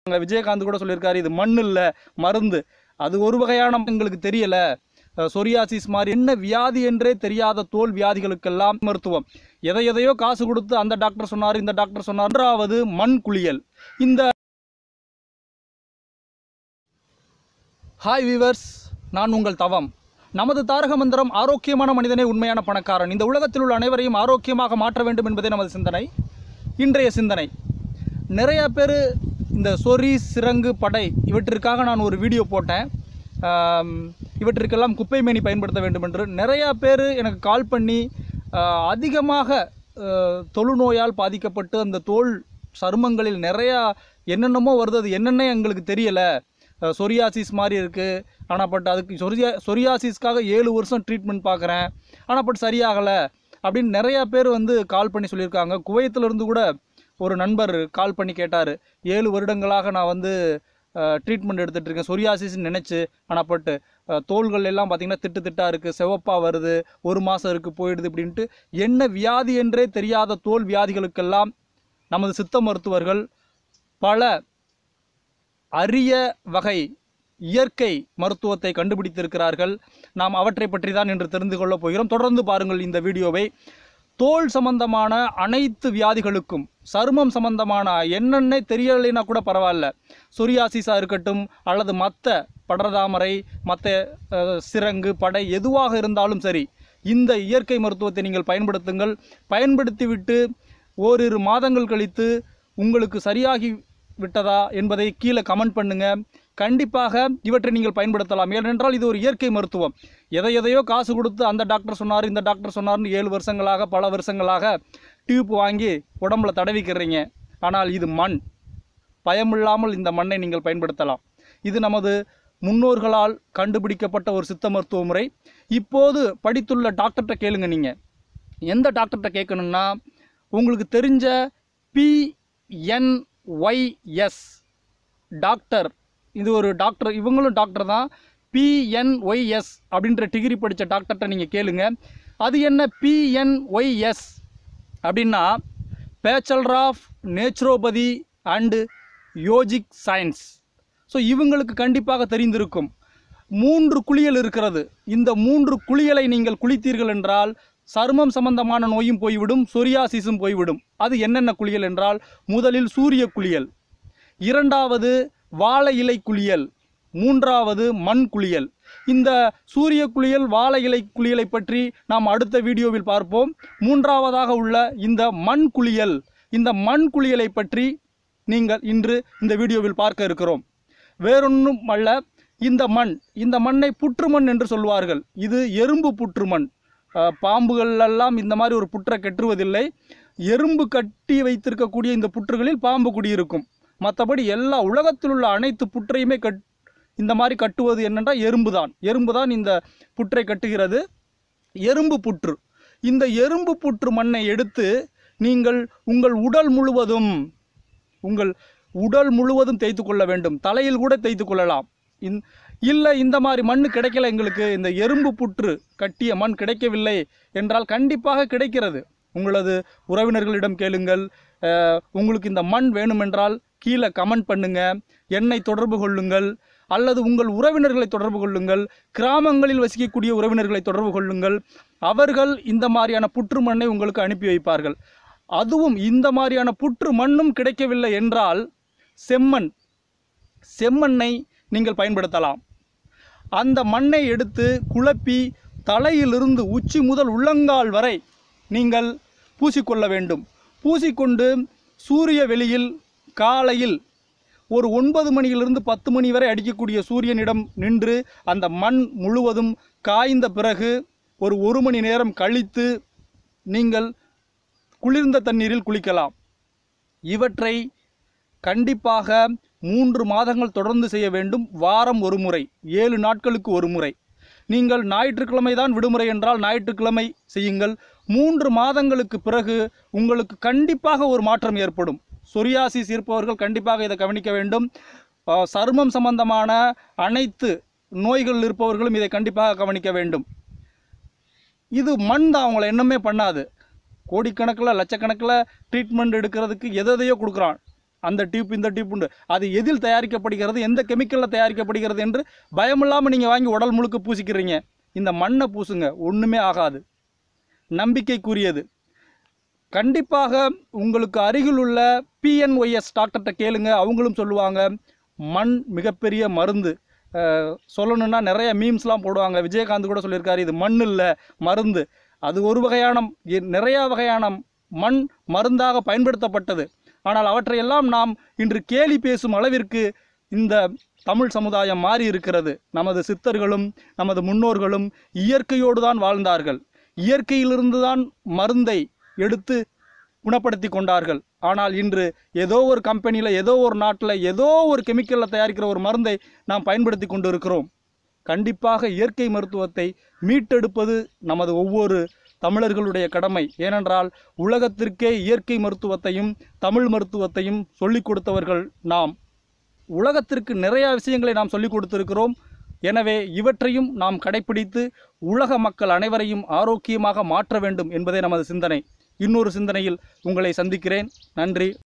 அங்க விஜயகாந்த் கூட சொல்லியிருக்காரு இது மண் இல்லை மருந்து அது ஒரு வகையான எங்களுக்கு தெரியல அஹ் சொரியாசிஸ் மாதிரி என்ன வியாதி என்றே தெரியாத தோல் வியாதிகளுக்கெல்லாம் மருத்துவம் எதை எதையோ காசு கொடுத்து அந்த டாக்டர் சொன்னார் இந்த டாக்டர் சொன்னார் மூன்றாவது மண் குளியல் இந்த ஹாய் வீவர்ஸ் நான் உங்கள் தவம் நமது தாரக மந்திரம் ஆரோக்கியமான மனிதனே உண்மையான பணக்காரன் இந்த உலகத்தில் உள்ள அனைவரையும் ஆரோக்கியமாக மாற்ற வேண்டும் என்பதே நமது சிந்தனை இன்றைய சிந்தனை நிறைய பேர் இந்த சொறி சிரங்கு படை இவற்றிற்காக நான் ஒரு வீடியோ போட்டேன் ஆம், இவற்றிற்கெல்லாம் குப்பை மேனி பயன்படுத்த வேண்டும் என்று நிறையா பேர் எனக்கு கால் பண்ணி ஆ, அதிகமாக ஆ, தொழுநோயால் பாதிக்கப்பட்டு அந்த தோல் சருமங்களில் நிறையா என்னென்னமோ வருது அது என்னென்ன எங்களுக்கு தெரியலை சொரியாசிஸ் மாதிரி இருக்குது ஆனால் பட் அதுக்கு சொரியா சொரியாசிஸ்க்காக ஏழு வருஷம் ட்ரீட்மெண்ட் பார்க்குறேன் ஆனால் பட் சரியாகலை அப்படின்னு நிறையா பேர் வந்து கால் பண்ணி சொல்லியிருக்காங்க குவைத்திலிருந்து கூட ஒரு நண்பர் கால் பண்ணி கேட்டார் ஏழு வருடங்களாக நான் வந்து ட்ரீட்மெண்ட் எடுத்துகிட்டு இருக்கேன் சொரியாசிஸ்ன்னு நினச்சி ஆனால் பட் அஹ், தோள்கள் எல்லாம் பார்த்திங்கன்னா திட்டு திட்டாக இருக்குது செவப்பாக வருது ஒரு மாதம் இருக்குது போயிடுது இப்படின்ட்டு என்ன வியாதி என்றே தெரியாத தோல் வியாதிகளுக்கெல்லாம் நமது சித்த மருத்துவர்கள் பல அரிய வகை இயற்கை மருத்துவத்தை கண்டுபிடித்திருக்கிறார்கள் நாம் அவற்றை பற்றி தான் இன்று தெரிந்து கொள்ளப் போகிறோம் தொடர்ந்து பாருங்கள் இந்த வீடியோவை தோல் சம்பந்தமான அனைத்து வியாதிகளுக்கும் சருமம் சம்பந்தமான என்னென்ன தெரியலைன்னா கூட பரவாயில்ல சொரியாசிஸாக இருக்கட்டும் அல்லது மற்ற படர்தாமரை மற்ற அஹ், சிரங்கு படை எதுவாக இருந்தாலும் சரி இந்த இயற்கை மருத்துவத்தை நீங்கள் பயன்படுத்துங்கள் பயன்படுத்திவிட்டு ஓரிரு மாதங்கள் கழித்து உங்களுக்கு சரியாகி விட்டதா என்பதை கீழே கமெண்ட் பண்ணுங்க கண்டிப்பாக இவற்றை நீங்கள் பயன்படுத்தலாம் ஏனென்றால் இது ஒரு இயற்கை மருத்துவம் எதை எதையோ காசு கொடுத்து அந்த டாக்டர் சொன்னார் இந்த டாக்டர் சொன்னார்னு ஏழு வருஷங்களாக பல வருஷங்களாக டியூப் வாங்கி உடம்புல தடவிக்கிறீங்க ஆனால் இது மண் பயமில்லாமல் இந்த மண்ணை நீங்கள் பயன்படுத்தலாம் இது நமது முன்னோர்களால் கண்டுபிடிக்கப்பட்ட ஒரு சித்த மருத்துவ முறை இப்போது படித்துள்ள டாக்டர்கிட்ட கேளுங்க நீங்கள் எந்த டாக்டர்கிட்ட கேட்கணும்னா உங்களுக்கு தெரிஞ்ச பிஎன்ஒய்எஸ் டாக்டர் இது ஒரு டாக்டர் இவங்களும் டாக்டர் தான் பிஎன்ஒய்எஸ் அப்படின்ற டிகிரி படித்த டாக்டர்கிட்ட நீங்கள் கேளுங்க அது என்ன பிஎன்ஒய்எஸ் அப்படின்னா bachelor of naturopathy and yogic science so இவங்களுக்கு கண்டிப்பாக தெரிந்திருக்கும் மூன்று குளியல் இருக்கிறது இந்த மூன்று குளியலை நீங்கள் குளித்தீர்கள் என்றால் சருமம் சம்பந்தமான நோயும் போய்விடும் சொரியாசிஸும் போய்விடும் அது என்னென்ன குளியல் என்றால் முதலில் சூரிய குளியல் இரண்டாவது வாழை இலை குளியல் மூன்றாவது மண் குளியல் இந்த சூரிய குளியல் வாழை இலை குளியலை பற்றி நாம் அடுத்த வீடியோவில் பார்ப்போம் மூன்றாவதாக உள்ள இந்த மண் குளியல் இந்த மண் குளியலை பற்றி நீங்கள் இன்று இந்த வீடியோவில் பார்க்க இருக்கிறோம் வேறொன்றும் அல்ல இந்த மண் இந்த மண்ணை புற்றுமண் என்று சொல்வார்கள் இது எறும்பு புற்றுமண் அஹ், பாம்புகள் எல்லாம் இந்த மாதிரி ஒரு புற்றை கெட்டுவதில்லை எறும்பு கட்டி வைத்திருக்கக்கூடிய இந்த புற்றுகளில் பாம்பு குடியிருக்கும் மற்றபடி எல்லா உலகத்தில் உள்ள அனைத்து புற்றையுமே கட் இந்த மாதிரி கட்டுவது என்னென்றால் எறும்பு தான் எறும்பு தான் இந்த புற்றை கட்டுகிறது எறும்பு புற்று இந்த எறும்பு புற்று மண்ணை எடுத்து நீங்கள் உங்கள் உடல் முழுவதும் உங்கள் உடல் முழுவதும் தேய்த்து கொள்ள வேண்டும் தலையில் கூட தேய்த்து கொள்ளலாம் இந் இல்லை இந்த மாதிரி மண் கிடைக்கல எங்களுக்கு இந்த எறும்பு புற்று கட்டிய மண் கிடைக்கவில்லை என்றால் கண்டிப்பாக கிடைக்கிறது உங்களது உறவினர்களிடம் கேளுங்கள் அஹ், உங்களுக்கு இந்த மண் வேணுமென்றால் கீழே கமெண்ட் பண்ணுங்க என்னை தொடர்பு கொள்ளுங்கள் அல்லது உங்கள் உறவினர்களை தொடர்பு கொள்ளுங்கள் கிராமங்களில் வசிக்கக்கூடிய உறவினர்களை தொடர்பு கொள்ளுங்கள் அவர்கள் இந்த மாதிரியான புற்று மண்ணை உங்களுக்கு அனுப்பி வைப்பார்கள் அதுவும் இந்த மாதிரியான புற்று மண்ணும் கிடைக்கவில்லை என்றால் செம்மண் செம்மண்ணை நீங்கள் பயன்படுத்தலாம் அந்த மண்ணை எடுத்து குழப்பி தலையிலிருந்து உச்சி முதல் உள்ளங்கால் வரை நீங்கள் பூசிக்கொள்ள வேண்டும் பூசிக்கொண்டு சூரிய வெளியில் காலையில் ஒரு ஒன்பது மணியிலிருந்து பத்து மணி வரை அடிக்கக்கூடிய சூரியனிடம் நின்று அந்த மண் முழுவதும் காய்ந்த பிறகு ஒரு ஒரு மணி நேரம் கழித்து நீங்கள் குளிர்ந்த தண்ணீரில் குளிக்கலாம் இவற்றை கண்டிப்பாக மூன்று மாதங்கள் தொடர்ந்து செய்ய வேண்டும் வாரம் ஒரு முறை ஏழு நாட்களுக்கு ஒரு முறை நீங்கள் ஞாயிற்றுக்கிழமை தான் விடுமுறை என்றால் ஞாயிற்றுக்கிழமை செய்யுங்கள் மூன்று மாதங்களுக்கு பிறகு உங்களுக்கு கண்டிப்பாக ஒரு மாற்றம் ஏற்படும் சொரியாசிஸ் இருப்பவர்கள் கண்டிப்பாக இதை கவனிக்க வேண்டும் அஹ், சருமம் சம்பந்தமான அனைத்து நோய்கள் இருப்பவர்களும் இதை கண்டிப்பாக கவனிக்க வேண்டும் இது மண் தான் அவங்கள என்னமே பண்ணாது கோடிக்கணக்கில் லட்சக்கணக்கில் ட்ரீட்மெண்ட் எடுக்கிறதுக்கு எதையோ கொடுக்குறான் அந்த டியூப் இந்த டியூப் உண்டு அது எதில் தயாரிக்கப்படுகிறது எந்த கெமிக்கலில் தயாரிக்கப்படுகிறது என்று பயமில்லாமல் நீங்கள் வாங்கி உடல் முழுக்க பூசிக்கிறீங்க இந்த மண்ணை பூசுங்க ஒன்றுமே ஆகாது நம்பிக்கைக்குரியது கண்டிப்பாக உங்களுக்கு அருகில் உள்ள பிஎன்ஒய்எஸ் டாக்டர்கிட்ட கேளுங்க அவங்களும் சொல்லுவாங்க மண் மிகப்பெரிய மருந்து அஹ், சொல்லணும்னா நிறைய மீம்ஸ்லாம் போடுவாங்க விஜயகாந்த் கூட சொல்லியிருக்காரு இது மண் இல்லை மருந்து அது ஒரு வகையான எ- நிறைய வகையான மண் மருந்தாக பயன்படுத்தப்பட்டது ஆனால் அவற்றையெல்லாம் நாம் இன்று கேலி பேசும் அளவிற்கு இந்த தமிழ் சமுதாயம் மாறி இருக்கிறது நமது சித்தர்களும் நமது முன்னோர்களும் இயற்கையோடு தான் வாழ்ந்தார்கள் இயற்கையிலிருந்து தான் மருந்தை எடுத்து குணப்படுத்தி கொண்டார்கள் ஆனால் இன்று ஏதோ ஒரு கம்பெனியில் ஏதோ ஒரு நாட்டில் ஏதோ ஒரு கெமிக்கலில் தயாரிக்கிற ஒரு மருந்தை நாம் பயன்படுத்தி கொண்டு இருக்கிறோம் கண்டிப்பாக இயற்கை மருத்துவத்தை மீட்டெடுப்பது நமது ஒவ்வொரு தமிழர்களுடைய கடமை ஏனென்றால் உலகத்திற்கே இயற்கை மருத்துவத்தையும் தமிழ் மருத்துவத்தையும் சொல்லிக் கொடுத்தவர்கள் நாம் உலகத்திற்கு நிறைய விஷயங்களை நாம் சொல்லிக் கொடுத்திருக்கிறோம் எனவே இவற்றையும் நாம் கடைப்பிடித்து உலக மக்கள் அனைவரையும் ஆரோக்கியமாக மாற்ற வேண்டும் என்பதே நமது சிந்தனை இன்னொரு சிந்தனையில் உங்களை சந்திக்கிறேன் நன்றி